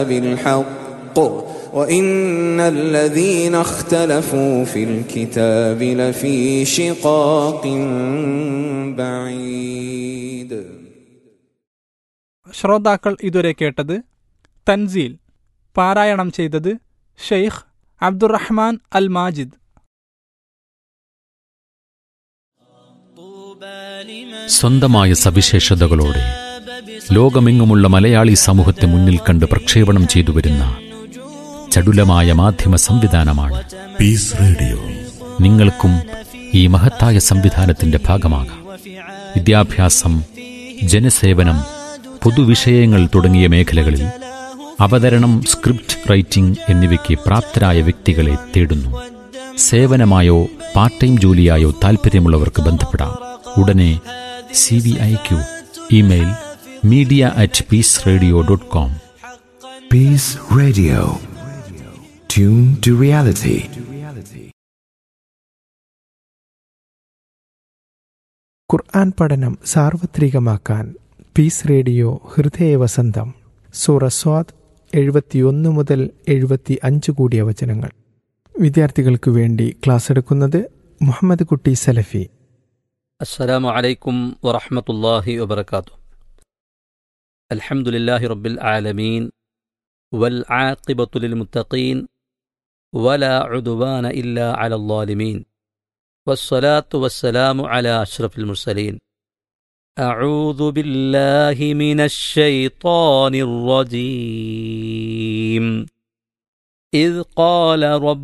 بالحق وإن الذين اختلفوا في الكتاب لفي شقاق بعيد ശ്രോതാക്കൾ ഇതുവരെ കേട്ടത് തൻസീൽ പാരായണം ചെയ്തത് ഷെയ്ഖ് അബ്ദുറഹ്മാൻ അൽ മാജിദ് സ്വന്തമായ സവിശേഷതകളോടെ ലോകമെങ്ങുമുള്ള മലയാളി സമൂഹത്തെ മുന്നിൽ കണ്ട് പ്രക്ഷേപണം ചെയ്തു വരുന്ന ചടുലമായ മാധ്യമ സംവിധാനമാണ് പീസ് റേഡിയോ നിങ്ങൾക്കും ഈ മഹത്തായ സംവിധാനത്തിന്റെ ഭാഗമാകാം വിദ്യാഭ്യാസം ജനസേവനം പൊതുവിഷയങ്ങൾ തുടങ്ങിയ മേഖലകളിൽ അവതരണം സ്ക്രിപ്റ്റ് റൈറ്റിംഗ് എന്നിവയ്ക്ക് പ്രാപ്തരായ വ്യക്തികളെ തേടുന്നു സേവനമായോ പാർട്ട് ടൈം ജോലിയായോ താൽപ്പര്യമുള്ളവർക്ക് ബന്ധപ്പെടാം ഉടനെ C V I Q email media at peace radio dot com peace radio tune to reality Quran പഠനം സാർവത്രികമാക്കാൻ പീസ് റേഡിയോ ഹൃദയവസന്തം സൂറ സ്വാദ് എഴുപത്തിയൊന്ന് മുതൽ എഴുപത്തി അഞ്ച് കൂടിയ വചനങ്ങൾ വിദ്യാർത്ഥികൾക്ക് വേണ്ടി ക്ലാസ് എടുക്കുന്നത് മുഹമ്മദ് കുട്ടി സലഫി السلام عليكم ورحمة الله وبركاته الحمد لله رب العالمين والعاقبة للمتقين ولا عدوان إلا على الظالمين والصلاة والسلام على أشرف المرسلين أعوذ بالله من الشيطان الرجيم إذ قال رب